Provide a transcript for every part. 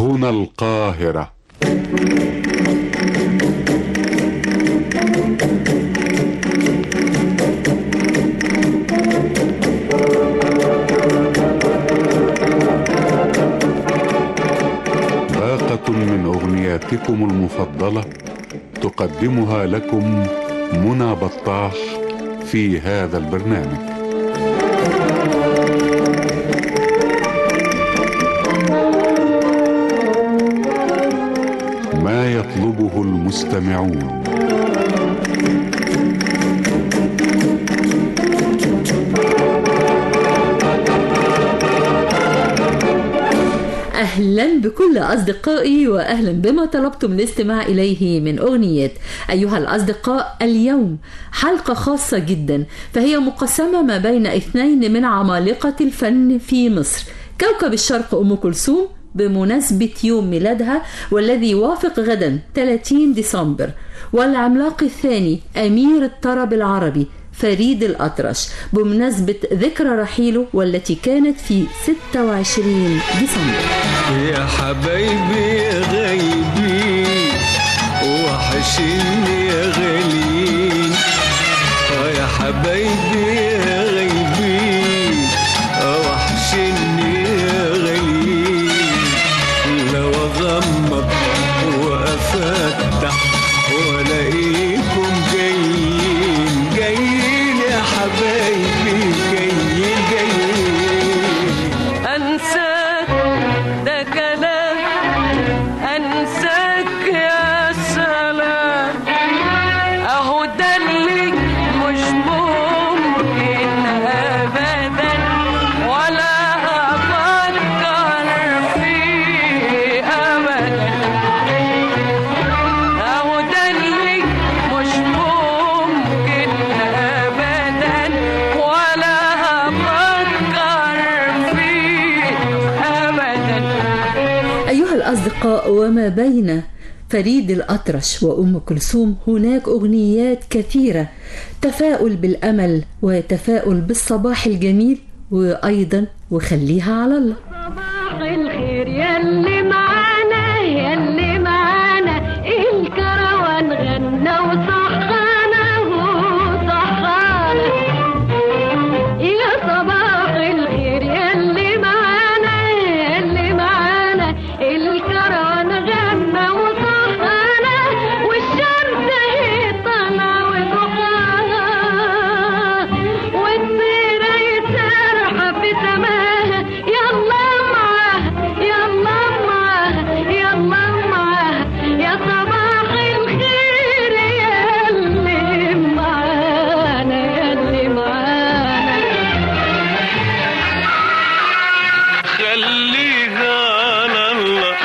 هنا القاهرة باقة من أغنياتكم المفضلة تقدمها لكم منى بطاح في هذا البرنامج ما يطلبه المستمعون أهلا بكل أصدقائي وأهلا بما طلبتم الاستماع إليه من أغنيات أيها الأصدقاء اليوم حلقة خاصة جدا فهي مقسمة ما بين اثنين من عمالقة الفن في مصر كوكب الشرق أم كلثوم بمناسبة يوم ميلادها والذي يوافق غدا 30 ديسمبر والعملاق الثاني أمير الطرب العربي فريد الأطرش بمناسبة ذكرى رحيله والتي كانت في 26 ديسمبر يا حبايبي يا غايبين وحشيني يا غاليين اه يا حبايبي يا غايبين اه وحشيني يا غاليين لو اغمض وافتح والاقيكم جايين جايين يا حبايبي جايين جايين أنساك ده كلام أنساك يا سلام أهو ده اللي مش ممكن أبدا ولا أفكر فيه أبدا أهو ده اللي مش ممكن أبدا ولا أفكر فيه أبدا أيها الأصدقاء وما بين فريد الأطرش وأم كلثوم هناك أغنيات كثيرة تفاؤل بالأمل وتفاؤل بالصباح الجميل وأيضا وخليها على الله صباح الخير يلي معانا يلي معانا الكروان غنى وصحانا وصحانا يا صباح الخير يلي معانا يلي معانا الكروان غنى وصحانا والشمس هي طالعة وضحاها والطيرة يسرحة في سماها يلا معاها يلا معاها يلا معاها يا صباح الخير يلي معانا يلي معانا خليها على الله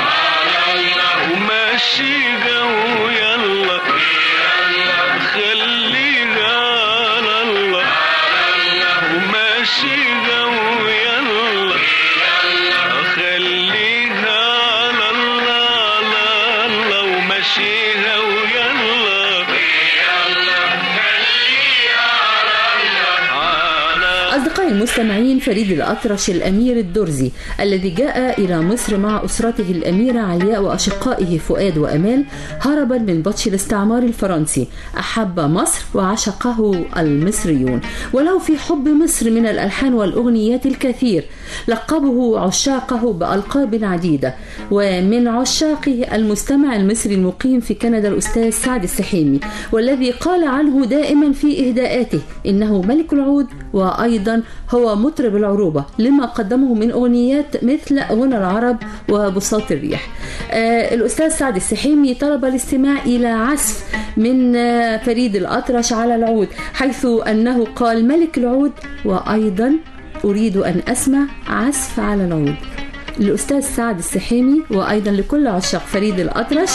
ومشيها ويلا خليها على الله ومشيها ويلا خليها على الله على الله ومشيها ويلا على أصدقائي المستمعين فريد الأطرش الأمير الدرزي الذي جاء إلى مصر مع أسرته الأميرة علياء وأشقائه فؤاد وأمال هربا من بطش الاستعمار الفرنسي أحب مصر وعشقه المصريون وله في حب مصر من الألحان والأغنيات الكثير لقبه عشاقه بألقاب عديدة ومن عشاقه المستمع المصري المقيم في كندا الأستاذ سعد السحيمي والذي قال عنه دائما في إهداءاته إنه ملك العود وأيضا هو مطرب العروبة لما قدمه من أغنيات مثل غنى العرب وبساط الريح آه الأستاذ سعد السحيمي طلب الاستماع إلى عزف من آه فريد الأطرش على العود حيث أنه قال ملك العود وأيضا أريد أن أسمع عزف على العود الأستاذ سعد السحيمي وأيضا لكل عشاق فريد الأطرش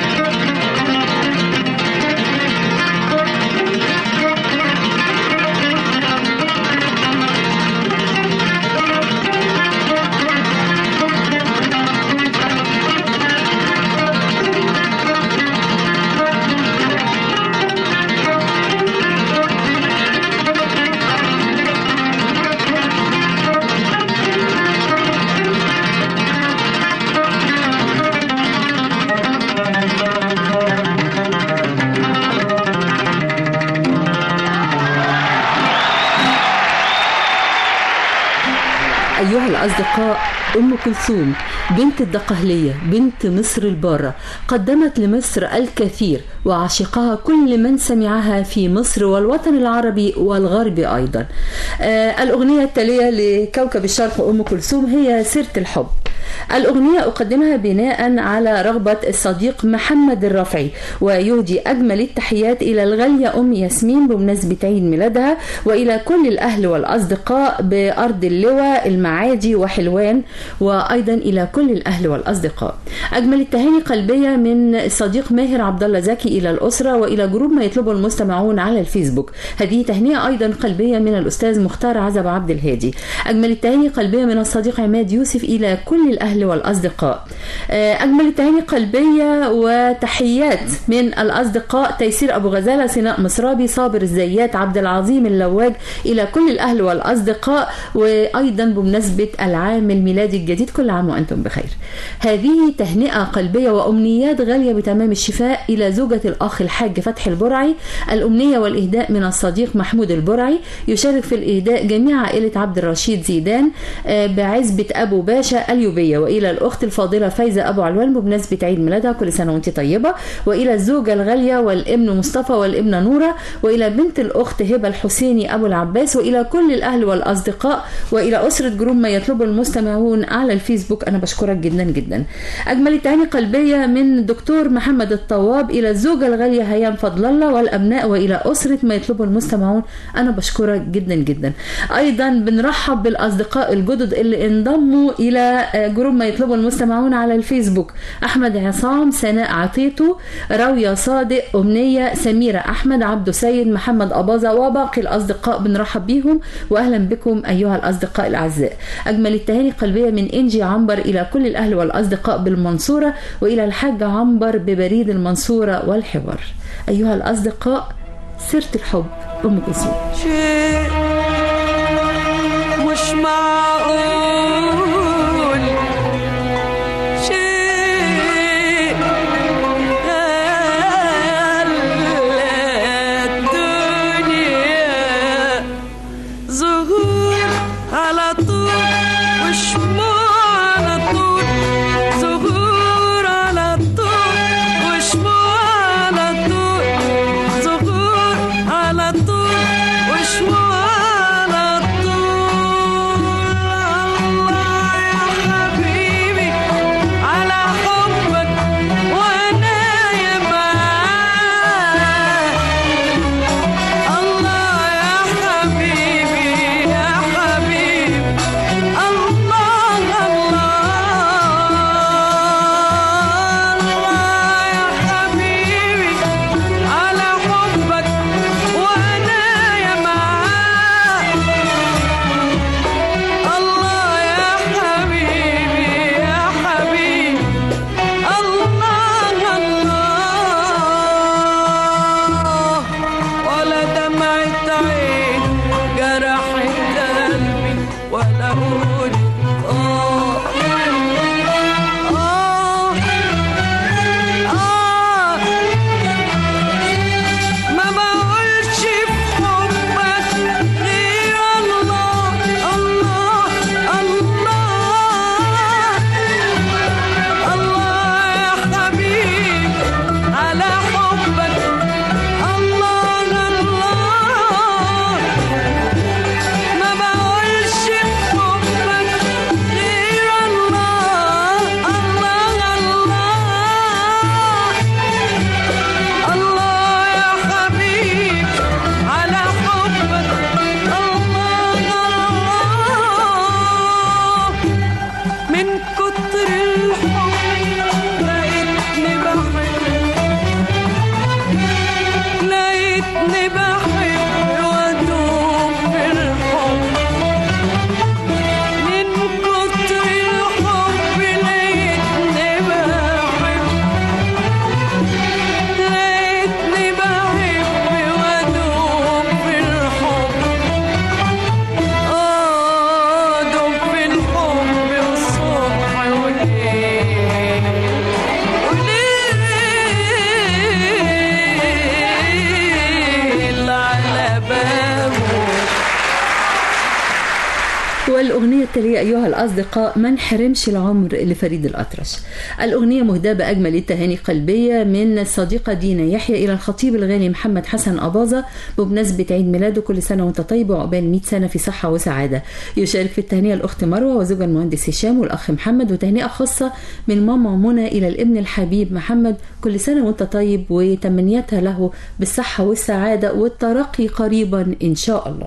يا أيها الأصدقاء أم كلثوم بنت الدقهلية بنت مصر البارة قدمت لمصر الكثير وعشقها كل من سمعها في مصر والوطن العربي والغرب أيضا آه الأغنية التالية لكوكب الشرق أم كلثوم هي سيرة الحب الأغنية أقدمها بناء على رغبة الصديق محمد الرفعي ويهدي أجمل التحيات إلى الغالية أم ياسمين بمناسبة عيد ميلادها وإلى كل الأهل والأصدقاء بأرض اللواء المعادي وحلوان وأيضا إلى كل الأهل والأصدقاء أجمل التهاني قلبية من الصديق ماهر عبد الله زكي إلى الأسرة وإلى جروب ما يطلبه المستمعون على الفيسبوك هذه تهنئة أيضا قلبية من الأستاذ مختار عزب عبد الهادي أجمل التهاني قلبية من الصديق عماد يوسف إلى كل الأهل والأصدقاء آه، أجمل التهاني قلبية وتحيات من الأصدقاء تيسير أبو غزالة سناء مصرابي صابر الزيات عبد العظيم اللواج إلى كل الأهل والأصدقاء وأيضا بمناسبة العام الميلادي الجديد كل عام وأنتم بخير هذه تهنئة قلبية وأمنيات غالية بتمام الشفاء إلى زوجة الأخ الحاج فتحي البرعي الأمنية والإهداء من الصديق محمود البرعي يشارك في الإهداء جميع عائلة عبد الرشيد زيدان آه، بعزبة أبو باشا اليوبية وإلى الأخت الفاضلة فايزة أبو علوان بمناسبة عيد ميلادها كل سنة وأنت طيبة وإلى الزوجة الغالية والابن مصطفى والابنة نورة وإلى بنت الأخت هبة الحسيني أبو العباس وإلى كل الأهل والأصدقاء وإلى أسرة جروب ما يطلبه المستمعون على الفيسبوك أنا بشكرك جدا جدا أجمل التهاني قلبية من الدكتور محمد الطواب إلى الزوجة الغالية هيام فضل الله والأبناء وإلى أسرة ما يطلبه المستمعون أنا بشكرك جدا جدا أيضا بنرحب بالأصدقاء الجدد اللي انضموا إلى آه، جروب ما يطلبه المستمعون على الفيسبوك أحمد عصام سناء عطيتو راوية صادق أمنية سميرة أحمد عبدو سيد محمد أباظة وباقي الأصدقاء بنرحب بيهم وأهلا بكم أيها الأصدقاء الأعزاء أجمل التهاني قلبية من إنجي عنبر إلى كل الأهل والأصدقاء بالمنصورة وإلى الحاج عنبر ببريد المنصورة والحوار أيها الأصدقاء سيرة الحب أم كلثوم شيء مش معقول شيء خلى الدنيا ظهور على طول وشموع على طول ظهور على طول وشموع على طول ظهور على طول وشموع على طول الله يا حبيبي على حبك وانا يا معاك الله يا حبيبي يا حبيبي الله الله الله يا حبيبي على حبك وانا يا معاك والأغنية التالية أيها الأصدقاء ما نحرمش العمر لفريد الأطرش الأغنية مهداة بأجمل التهاني قلبية من الصديقة دينا يحيى إلى الخطيب الغالي محمد حسن أباظة بمناسبة عيد ميلاده كل سنة وأنت طيب وعقبال 100 سنة في صحة وسعادة يشارك في التهنئة الأخت مروة وزوجها المهندس هشام والأخ محمد وتهنئة خاصة من ماما منى إلى الابن الحبيب محمد كل سنة وأنت طيب وتمنياتها له بالصحة والسعادة والترقي قريبا إن شاء الله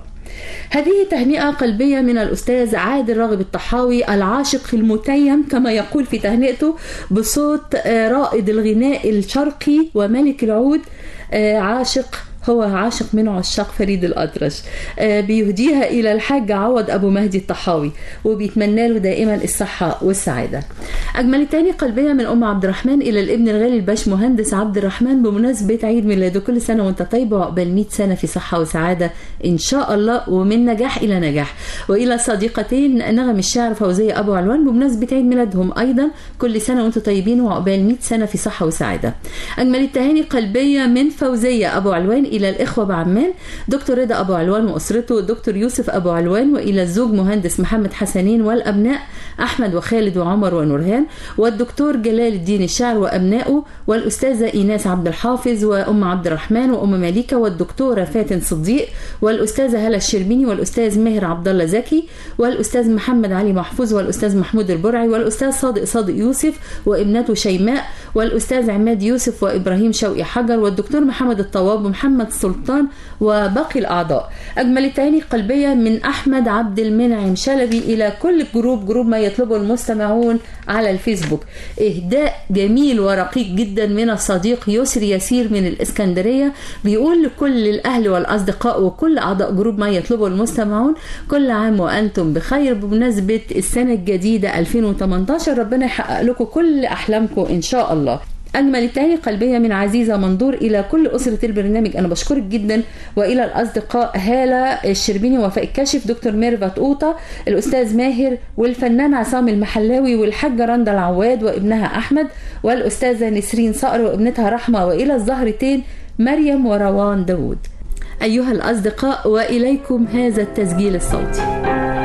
هذه تهنئة قلبية من الأستاذ عادل راغب الطحاوي العاشق المتيم كما يقول في تهنئته بصوت آه، رائد الغناء الشرقي وملك العود آه، عاشق هو عاشق من عشاق فريد الأطرش آه، بيهديها إلى الحاج عوض أبو مهدي الطحاوي وبيتمنى له دائما الصحة والسعادة أجمل التاني قلبية من أم عبد الرحمن إلى الابن الغالي الباش مهندس عبد الرحمن بمناسبة عيد ميلاده كل سنة وأنت طيب وعقبال 100 سنة في صحة وسعادة إن شاء الله ومن نجاح إلى نجاح وإلى صديقتين نغم الشاعر فوزية أبو علوان بمناسبة عيد ميلادهم أيضا كل سنة وأنتم طيبين وعقبال 100 سنة في صحة وسعادة أجمل التهاني قلبية من فوزية أبو علوان إلى الإخوة بعمان دكتور رضا أبو علوان وأسرته دكتور يوسف أبو علوان وإلى الزوج مهندس محمد حسنين والأبناء أحمد وخالد وعمر ونورهان والدكتور جلال الدين الشاعر وأبنائه والأستاذة إيناس عبد الحافظ وأم عبد الرحمن وأم مليكة والدكتورة فاتن صديق والأستاذة هلا الشربيني والأستاذ ماهر عبد الله زكي والأستاذ محمد علي محفوظ والأستاذ محمود البرعي والأستاذ صادق صادق يوسف وابنته شيماء والأستاذ عماد يوسف وإبراهيم شوقي حجر والدكتور محمد الطواب ومحمد سلطان وباقي الأعضاء أجمل التهاني قلبية من أحمد عبد المنعم شلبي إلى كل جروب جروب ما يطلبه المستمعون على الفيسبوك إهداء جميل ورقيق جدا من الصديق يسري يسير من الإسكندرية بيقول لكل الأهل والأصدقاء وكل أعضاء جروب ما يطلبه المستمعون كل عام وأنتم بخير بمناسبة السنة الجديدة 2018 ربنا يحقق لكم كل أحلامكم إن شاء الله أجمل التهاني قلبية من عزيزة منظور إلى كل أسرة البرنامج أنا بشكرك جدا وإلى الأصدقاء هالة الشربيني وفاء الكاشف دكتور ميرفت أوطة الأستاذ ماهر والفنان عصام المحلاوي والحاجة رندا العواد وابنها أحمد والأستاذة نسرين صقر وابنتها رحمة وإلى الزهرتين مريم وروان داوود أيها الأصدقاء وإليكم هذا التسجيل الصوتي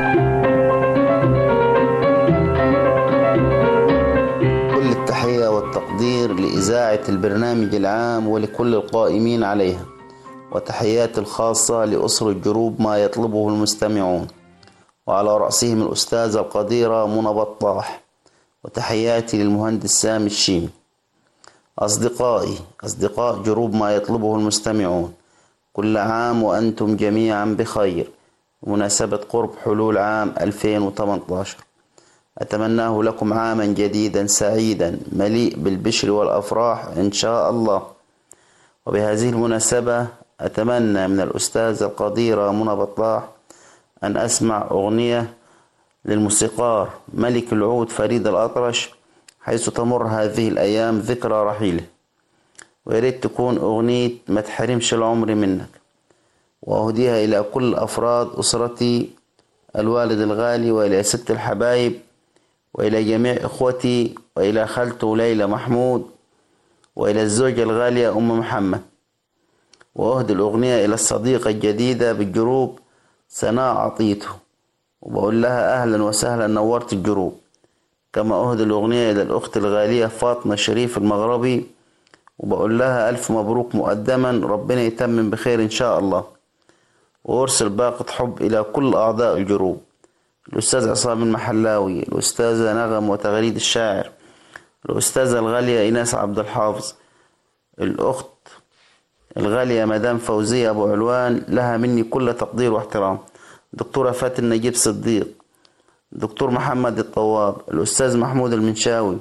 كل التحية والتقدير لإذاعة البرنامج العام ولكل القائمين عليها وتحياتي الخاصة لأسر الجروب ما يطلبه المستمعون وعلى رأسهم الأستاذة القديرة منى بطاح وتحياتي للمهندس سامي الشيمي أصدقائي أصدقاء جروب ما يطلبه المستمعون كل عام وأنتم جميعا بخير بمناسبة قرب حلول عام 2018 أتمناه لكم عاما جديدا سعيدا مليء بالبشر والأفراح إن شاء الله وبهذه المناسبة أتمنى من الأستاذة القديرة منى بطاح أن أسمع أغنية للموسيقار ملك العود فريد الأطرش حيث تمر هذه الأيام ذكرى رحيله ويريد تكون أغنية ما تحرمش العمر منك وأهديها إلى كل أفراد أسرتي الوالد الغالي وإلى ست الحبايب وإلى جميع إخوتي وإلى خالته ليلى محمود وإلى الزوجة الغالية أم محمد وأهدي الأغنية إلى الصديقة الجديدة بالجروب سناء عطيته وبقول لها أهلا وسهلا نورت الجروب كما أهدي الأغنية إلى الأخت الغالية فاطمة شريف المغربي وبقول لها ألف مبروك مقدما ربنا يتمم بخير إن شاء الله وأرسل باقة حب إلى كل أعضاء الجروب الأستاذ عصام المحلاوي الأستاذة نغم وتغريد الشاعر الأستاذة الغالية إيناس عبد الحافظ الأخت الغالية مدام فوزية أبو علوان لها مني كل تقدير واحترام دكتورة فاتن نجيب صديق دكتور محمد الطواب الأستاذ محمود المنشاوي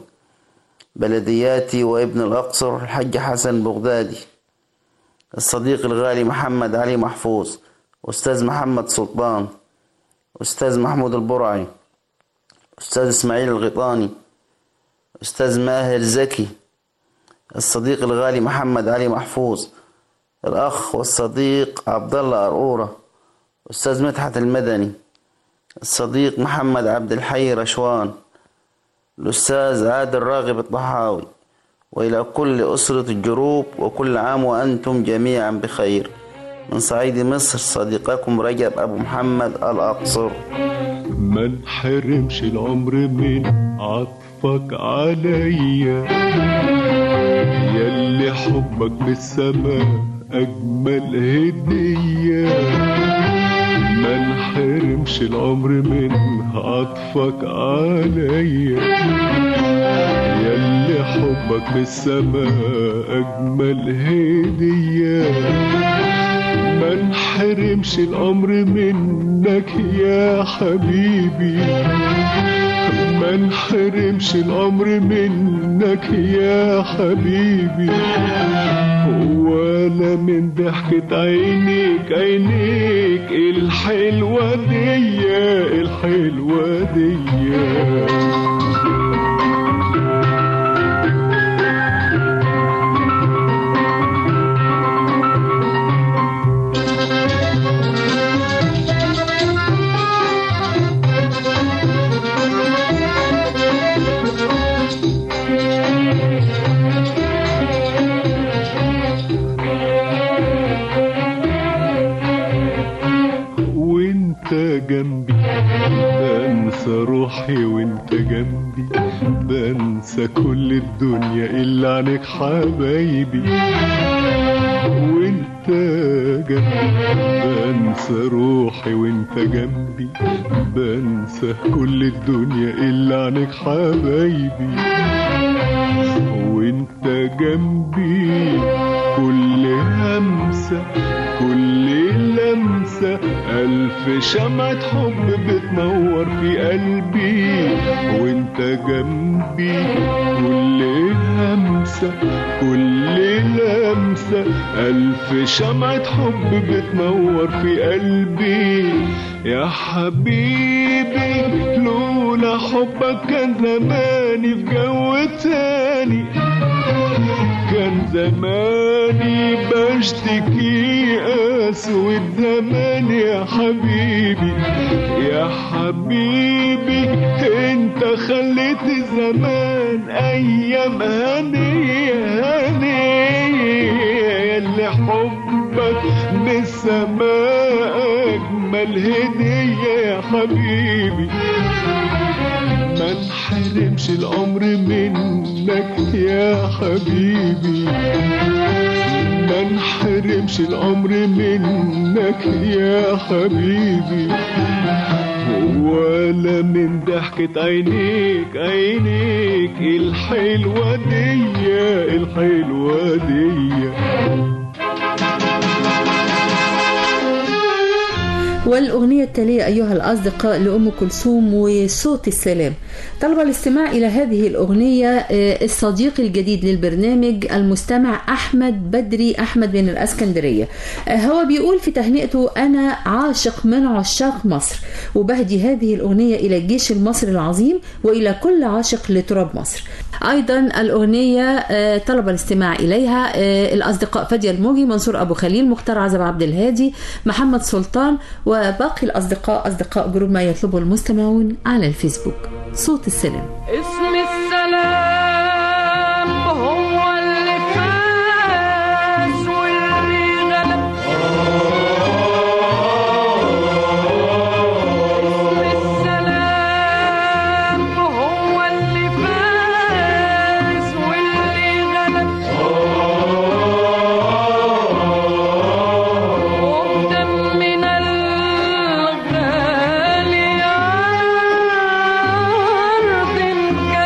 بلدياتي وابن الأقصر الحاج حسن بغدادي الصديق الغالي محمد علي محفوظ أستاذ محمد سلطان أستاذ محمود البرعي أستاذ إسماعيل الغيطاني أستاذ ماهر زكي الصديق الغالي محمد علي محفوظ الأخ والصديق عبد الله أرقورة أستاذ مدحت المدني الصديق محمد عبد الحي رشوان الأستاذ عادل راغب الطحاوي وإلى كل أسرة الجروب وكل عام وأنتم جميعا بخير من صعيد مصر صديقكم رجب أبو محمد الأقصر ما انحرمش العمر من عطفك عليا ياللي حبك بالسماء أجمل هدية ما انحرمش العمر من عطفك عليا ياللي حبك بالسماء أجمل هدية ما انحرمش الأمر منك يا حبيبي ما انحرمش الأمر منك يا حبيبي ولا من ضحكة عينيك عينيك الحلوة دي الحلوة دي وانت جنبي بنسى روحي وانت جنبي بنسى كل الدنيا الا عنك حبايبي وانت جنبي بنسى روحي وانت جنبي بنسى كل الدنيا الا عنك حبايبي وانت جنبي كل همسة كل لمسة ألف شمعة حب بتنور في قلبي وانت جنبي كل همسة كل لمسة ألف شمعة حب بتنور في قلبي يا حبيبي لولا حبك كان زماني في جو تاني كان زماني بشتكي اسود زمان يا حبيبي يا حبيبي انت خليت زمان ايام هنيه هنيه اللي حبك من السماء اجمل هديه يا حبيبي ما انحرمش الامر منك يا حبيبي ما انحرمش الامر منك يا حبيبي ولا من ضحكة عينيك عينيك الحلوة دي الحلوة دي والأغنية التالية أيها الأصدقاء لأم كلثوم وصوت السلام طلب الاستماع إلى هذه الأغنية آه، الصديق الجديد للبرنامج المستمع أحمد بدري أحمد من الأسكندرية آه، هو بيقول في تهنئته أنا عاشق من عشاق مصر وبهدي هذه الأغنية إلى الجيش المصري العظيم وإلى كل عاشق لتراب مصر أيضا الأغنية آه، طلب الاستماع إليها آه، الأصدقاء فادية الموجي منصور أبو خليل مختار عزب عبد الهادي محمد سلطان وباقي الأصدقاء أصدقاء جروب ما يطلبه المستمعون على الفيسبوك صوت السلام اسم السلام هو اللي فاز واللي غلب اسم السلام هو اللي فاز واللي غلب ودمنا الغالي على أرض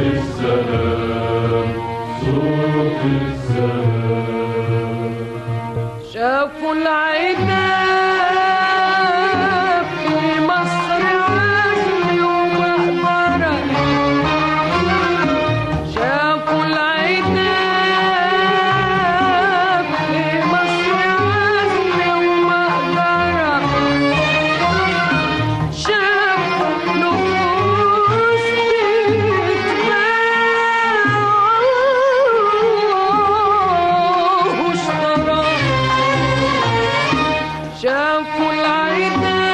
شافوا العدا في مصر عزمي ومقبرة شافوا العدا في مصر عزمي ومقبرة شافوا نفوس تتباع واشترى شافوا العدا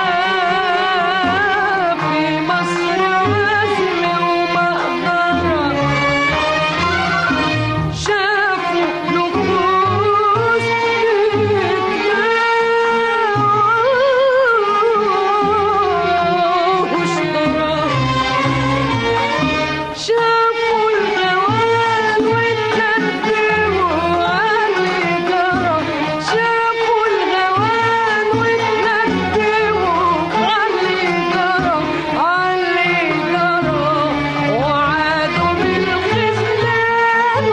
في مصر عزم ومقدرة شافوا نفوس تتباع واشترى شافوا الغوال واتنبهوا علي جرى شافوا الغوال واتنبهوا علي جرى علي جرى وعادوا بالخذلان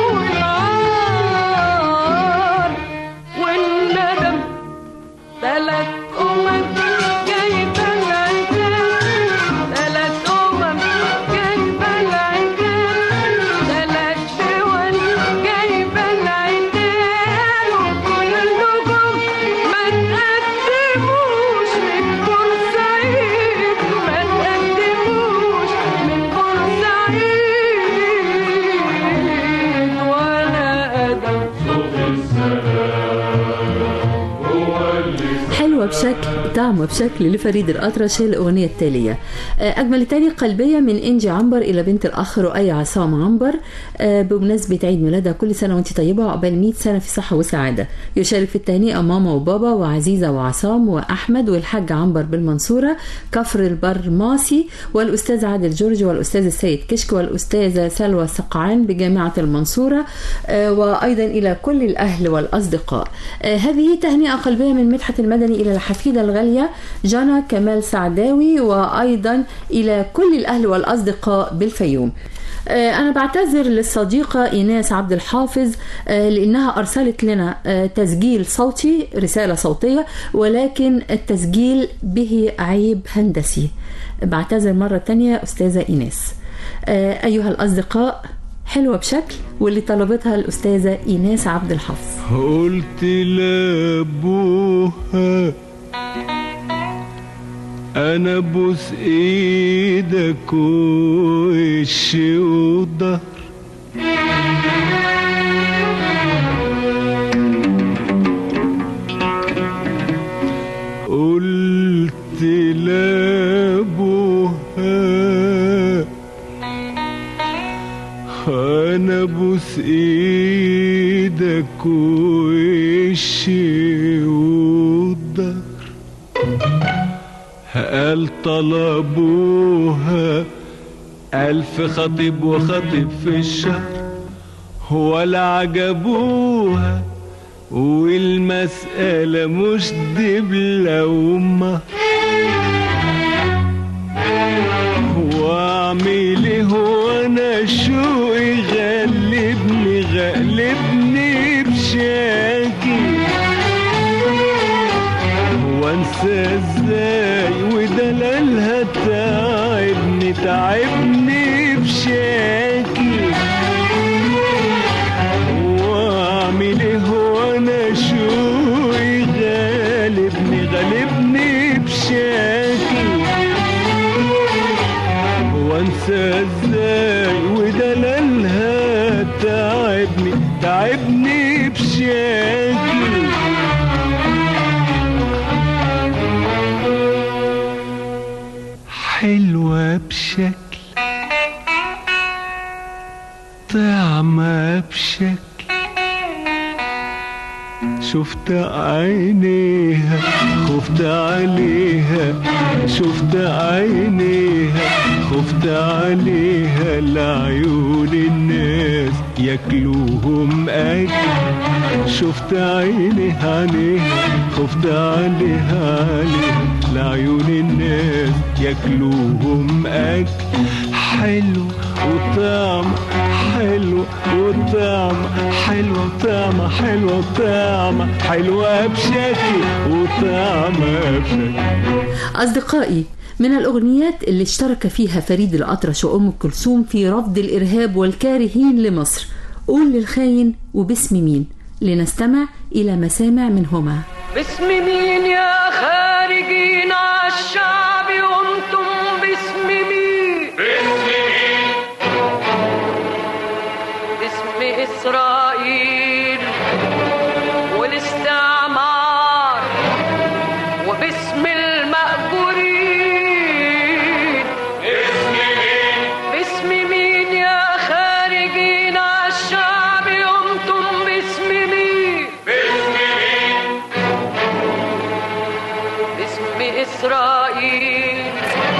والعار والندم تلات أمم جايبة العتاب تلات أمم جايبة العتاب تلات دول جايبة العتاب وكلكم ما تقدموش من بورسعيد ما تقدموش من بورسعيد ولا أدم حلوة بشكل طعمة بشكل لفريد الأطرش هي الأغنية التالية آه، أجمل تاني قلبية من إنجي عنبر إلى بنت الأخ رؤية عصام عنبر آه، بمناسبة عيد ميلادها كل سنة وأنت طيبة وعقبال 100 سنة في صحة وسعادة يشارك في التهنئة ماما وبابا وعزيزة وعصام وأحمد والحاج عنبر بالمنصورة كفر البرماسي والأستاذ عادل جورج والأستاذ السيد كشك والأستاذة سلوى سقعان بجامعة المنصورة آه، وأيضا إلى كل الأهل والأصدقاء آه، هذه تهنئة قلبية من مدحت المدني إلى الحفيدة الغالية جانا كمال سعداوي وأيضا إلى كل الأهل والأصدقاء بالفيوم آه، أنا بعتذر للصديقة إيناس عبد الحافظ آه، لأنها أرسلت لنا آه، تسجيل صوتي رسالة صوتية ولكن التسجيل به عيب هندسي بعتذر مرة تانية أستاذة إيناس آه، أيها الأصدقاء حلوة بشكل واللي طلبتها الأستاذة إيناس عبد الحافظ قلت لابوها انا بوس ايدك وش وضهر قلت لابوها انا بوس ايدك وش وضهر قال طلبوها ألف خطيب وخطيب في الشهر ولا عجبوها والمسألة مش دبلة ومهر واعمل ايه وانا شوقي غلبني غلبني بشاكي وانسى ازاي ودلالها تعبني تعبني بشاكي واعمل ايه وانا شوقي غالبني غالبني بشاكي وانسى ازاي ودلالها تعبني تعبني بشاكي حلوة بشكل طعمة بشكل شفت عينيها خفت عليها شفت عينيها خفت عليها لعيون الناس ياكلوهم اكل شفت عينيها عليها خفت عليها عليها لعيون الناس ياكلوهم اكل حلو وطعم حلو وطعم حلوة وطعمة حلوة وطعمة حلوة بشكل وطعمة بشكل أصدقائي من الأغنيات اللي اشترك فيها فريد الأطرش وأم كلثوم في رفض الإرهاب والكارهين لمصر قول للخاين وباسم مين لنستمع إلى مسامع منهما باسم مين يا خارجين عالشعب قمتم باسم مين باسم إسرائيل والاستعمار وباسم المأجورين باسم مين يا خارجين عالشعب قمتم باسم مين باسم إسرائيل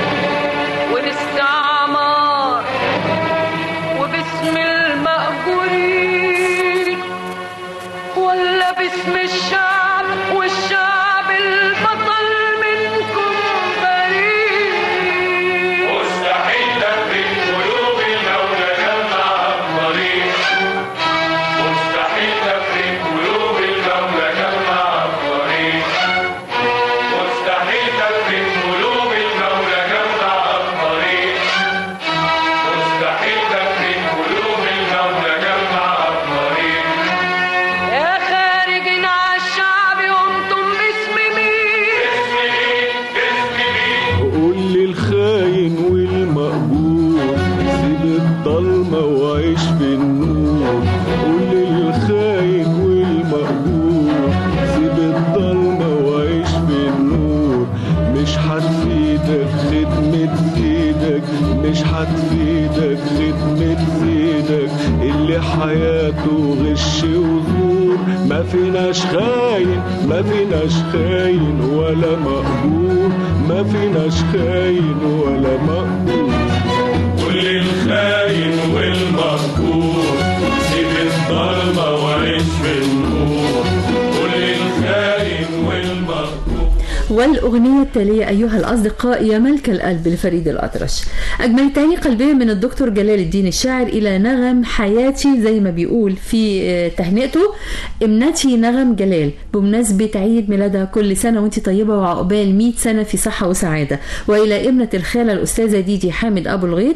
والاستعمار وباسم المأجورين ولا باسم الشعب والشعب البطل منكم بريء مستحيل تفرق قلوب المولى جمع الطريق مستحيل تفرق قلوب المولى جمع الطريق مستحيل تفرق قلوب المولى جمع الطريق مستحيل تفرق قلوب المولى جمع الطريق يا خارجين عالشعب قمتم باسم مين اسم مين اسم مين قول للخاين والمقبول سيب الضلمة وعيش في النور قول للخاين والمقبول سيب الضلمة وعيش في النور مش هتفيدك خدمة سيدك مش هتفيدك خدمة سيدك اللي حياته غش وزور ما فيناش خاين ما فيناش خاين ولا مقبول ما فيناش خاين ولا مقبول كل الخاين والمغفور سيب الضلمة وعيش في النور كل الخاين والمغفور والأغنية التالية أيها الأصدقاء يا ملك القلب لفريد الأطرش أجملتني قلبيا من الدكتور جلال الدين الشاعر إلى نغم حياتي زي ما بيقول في آه، تهنئته ابنتي نغم جلال بمناسبة عيد ميلادها كل سنة وانت طيبة وعقبال 100 سنة في صحة وسعادة وإلى ابنة الخالة الأستاذة ديدي حامد أبو الغيط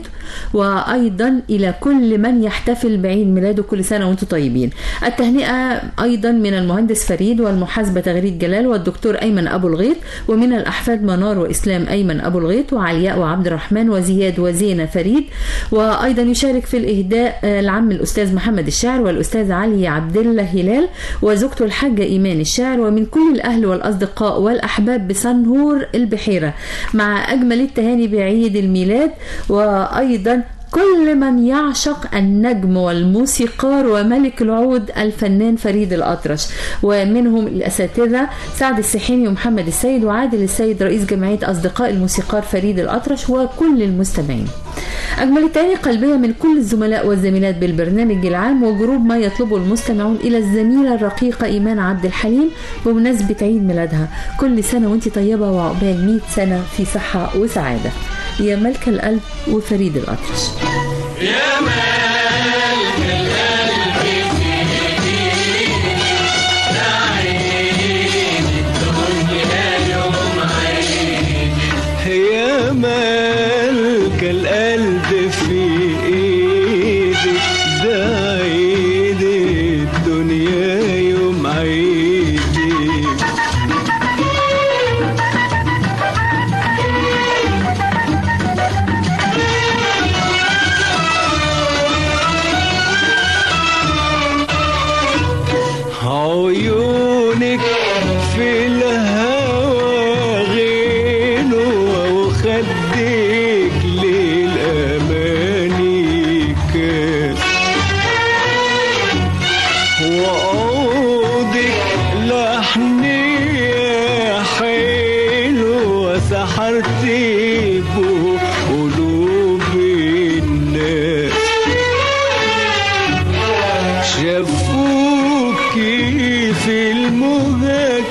وأيضا إلى كل من يحتفل بعيد ميلاده كل سنة وانتم طيبين التهنئة أيضا من المهندس فريد والمحاسبة تغريد جلال والدكتور أيمن أبو الغيط ومن الأحفاد منار وإسلام أيمن أبو الغيط وعلياء وعبد الرحمن وزياد وزينة فريد وأيضا يشارك في الإهداء آه، العم الأستاذ محمد الشاعر والأستاذ علي عبد الله هلال وزوجته الحاجة إيمان الشاعر ومن كل الأهل والأصدقاء والأحباب بسنهور البحيرة مع أجمل التهاني بعيد الميلاد وأيضا كل من يعشق النجم والموسيقار وملك العود الفنان فريد الأطرش ومنهم الأساتذة سعد السحيمي ومحمد السيد وعادل السيد رئيس جمعية أصدقاء الموسيقار فريد الأطرش وكل المستمعين أجمل التاني قلبية من كل الزملاء والزميلات بالبرنامج العام وجروب ما يطلبه المستمعون إلى الزميلة الرقيقة إيمان عبد الحليم بمناسبة عيد ميلادها كل سنة وانت طيبة وعقبال 100 سنة في صحة وسعادة يا ملك القلب وفريد الأطرش يا مالك القلب يا مالك القلب في ايدك ده عيد الدنيا يوم عيدك عيونك في الهوى غنوة وخدك للأماني كاس وعودك لحن يا حلوة سحرتي بقلوب الناس شافوكي في المهاج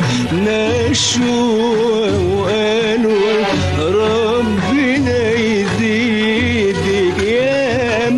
نشوة وقالوا ربنا يزيدك يا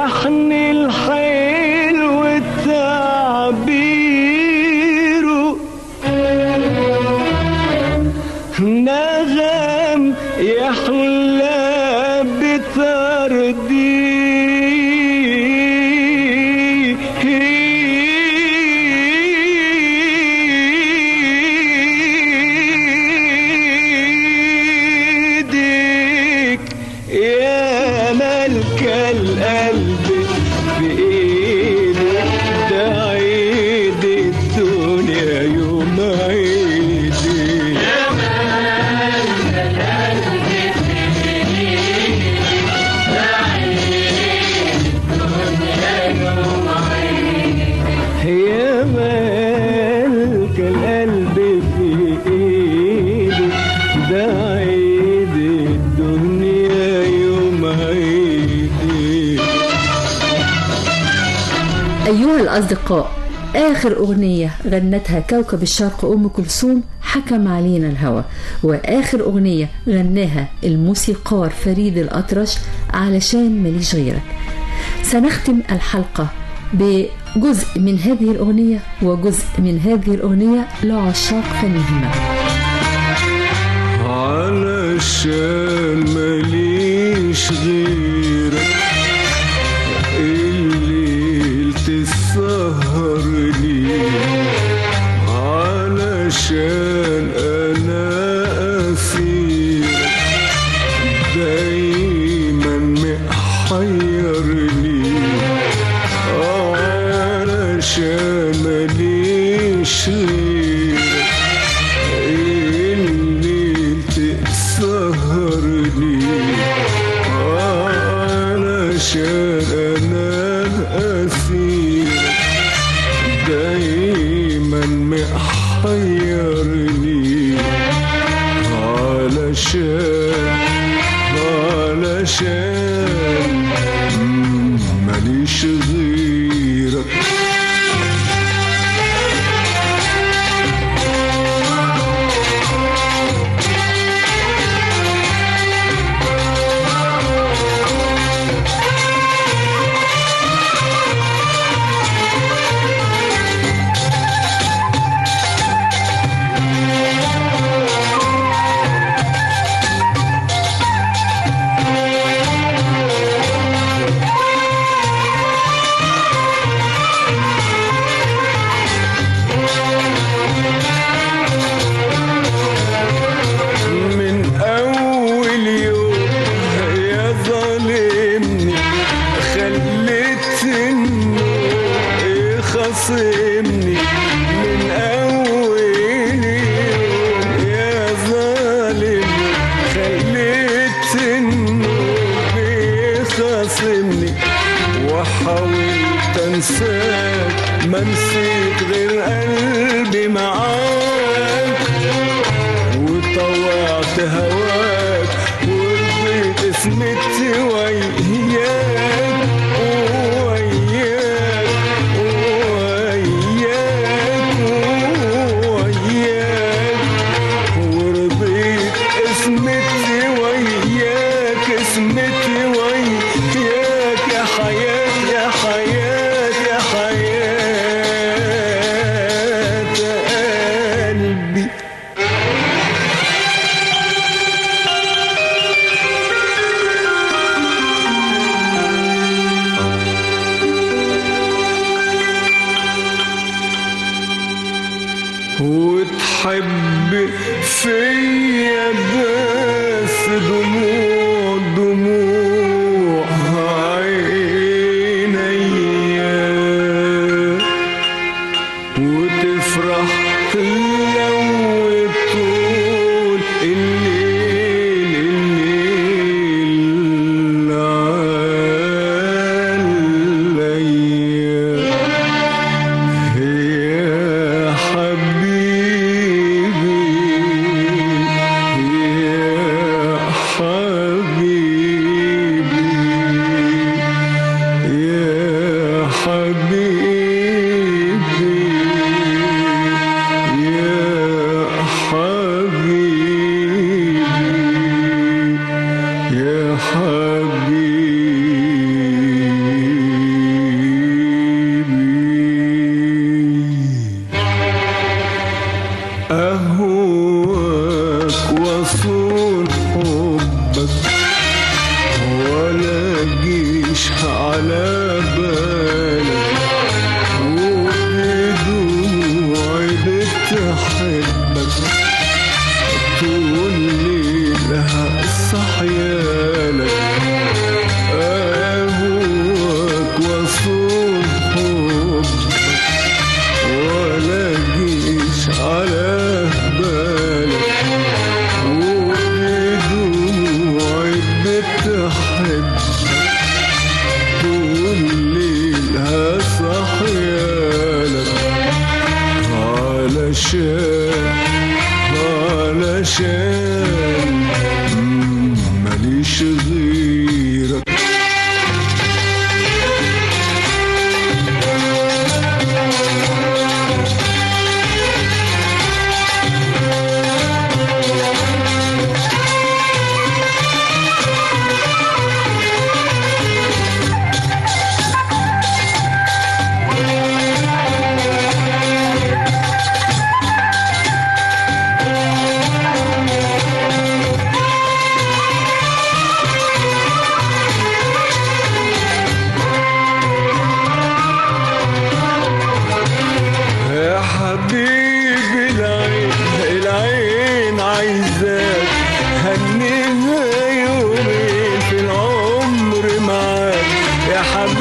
لحن الحلو التعبير نغم يحلى بترديدك يا ملك القلب بإيدك ده عيد الدنيا يوم عيدي يا ملك القلب في ايدك ده عيد الدنيا يوم عيدي أيها الأصدقاء آخر أغنية غنتها كوكب الشرق أم كلثوم حكم علينا الهوى وآخر أغنية غناها الموسيقار فريد الأطرش علشان ماليش غيرك سنختم الحلقة بجزء من هذه الأغنية وجزء من هذه الأغنية لعشاق فنهما علشان ماليش غيرك الليل تسهرني علشان انا اسيرك دايما محيرني علشان ماليش غيرك الليل تسهرني علشان انا اسيرك دايما محيرني علشان علشان ماليش غيرك من أول يوم يا ظالمني خليت النور يخاصمني من أول يوم يا ظالمني خليت النور يخاصمني وحاولت انساك ما نسيت غير قلبي معاك وطوعت هواك ورضيت اسمتي وياك وياك وياك وياك ورضيت اسمتي وياك اسمتي وياك يا حياة يا حياة يا حياة قلبي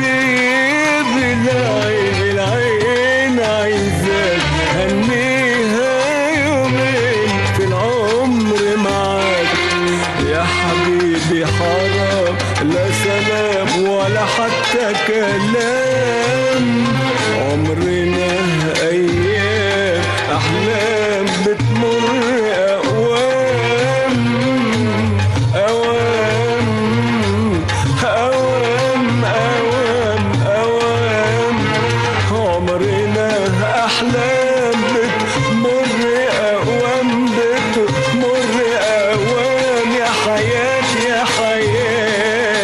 حبيبي العين العين عايزاك هنيها يومين في العمر معاك يا حبيبي حرام لا سلام ولا حتى كلام عمرنا ايام احلام بتمر اوام اوام اوام اوام اوام عمرنا احلام بتمر اوام بتمر اوام يا حياتي يا حياة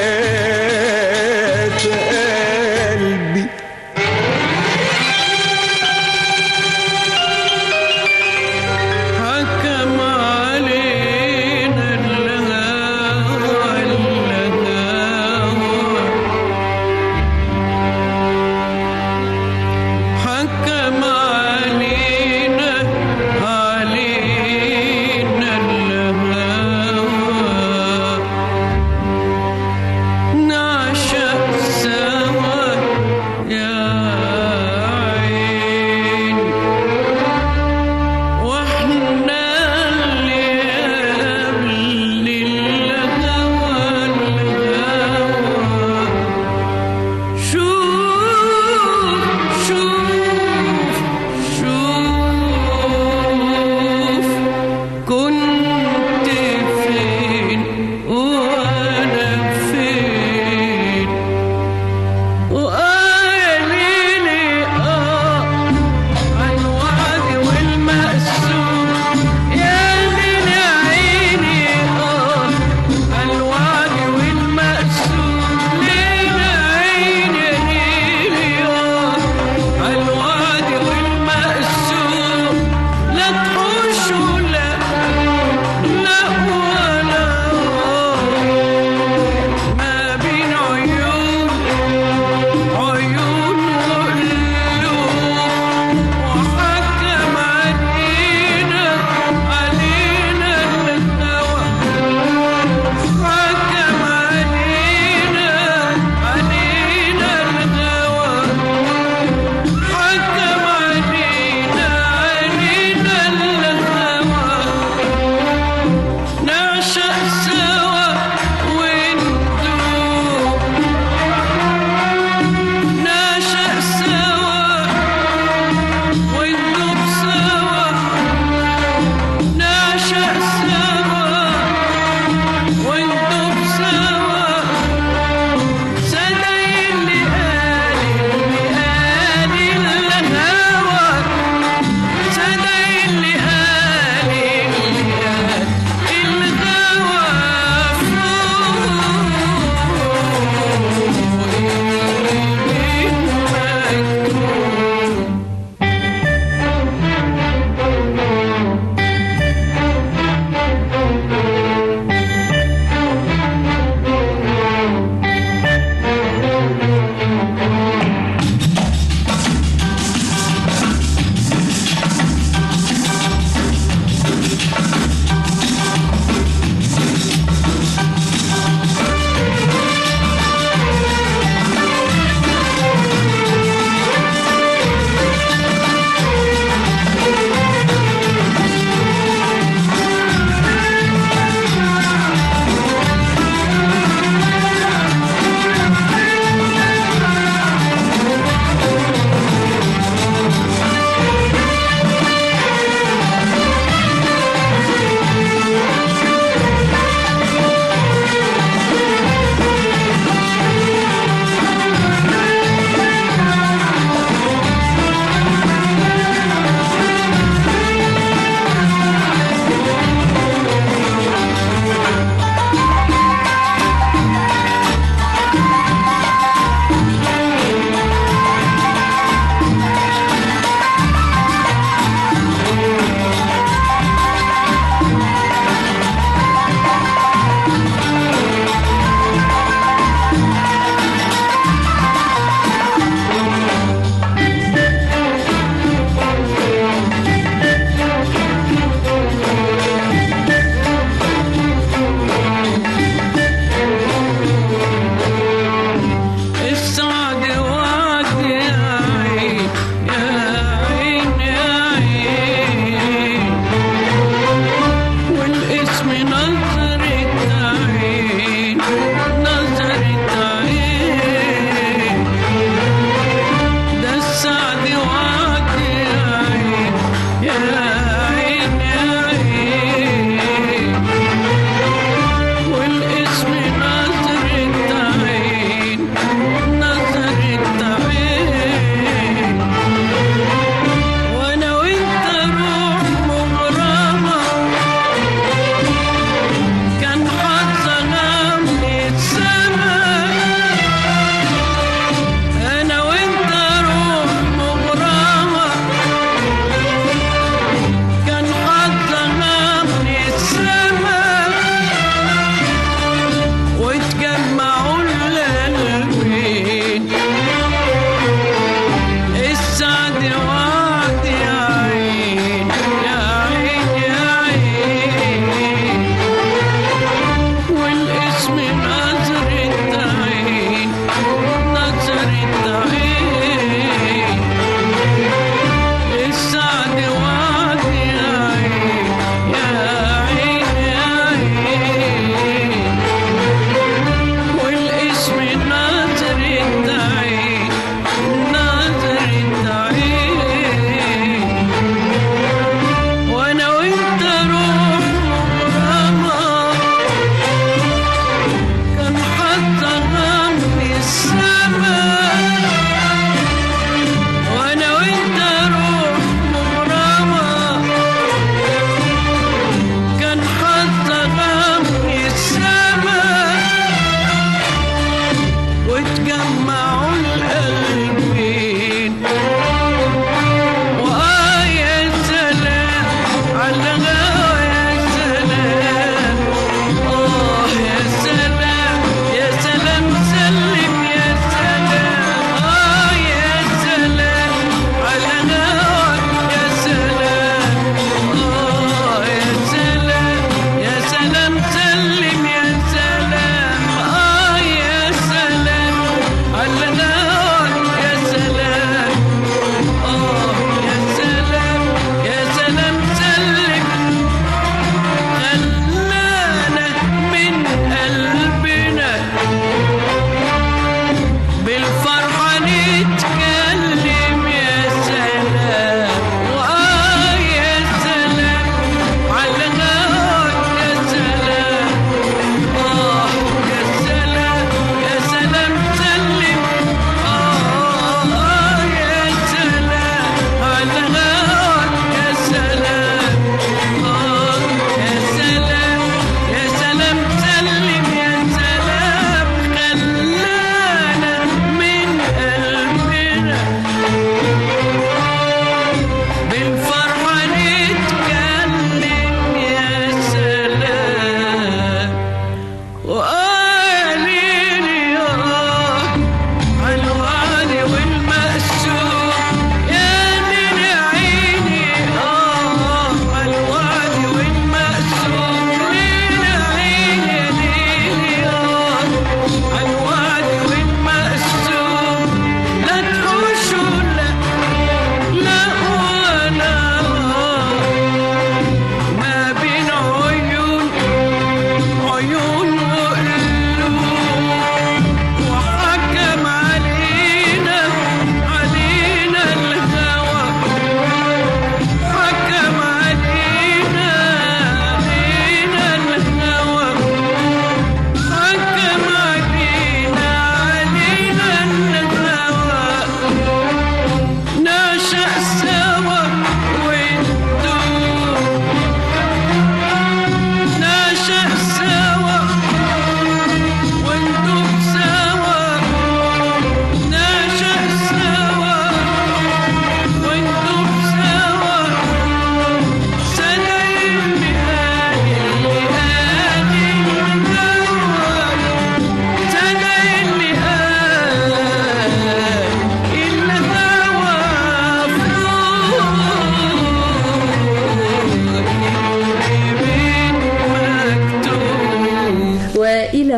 قلبي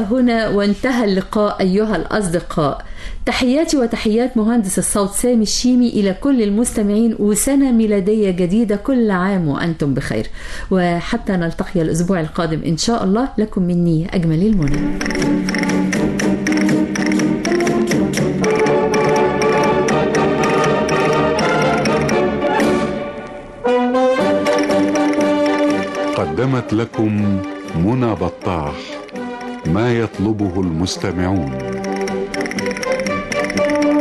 هنا وانتهى اللقاء أيها الأصدقاء تحياتي وتحيات مهندس الصوت سامي الشيمي إلى كل المستمعين وسنة ميلادية جديدة كل عام وأنتم بخير وحتى نلتقي الأسبوع القادم إن شاء الله لكم مني أجمل المنى قدمت لكم منى بطاح ما يطلبه المستمعون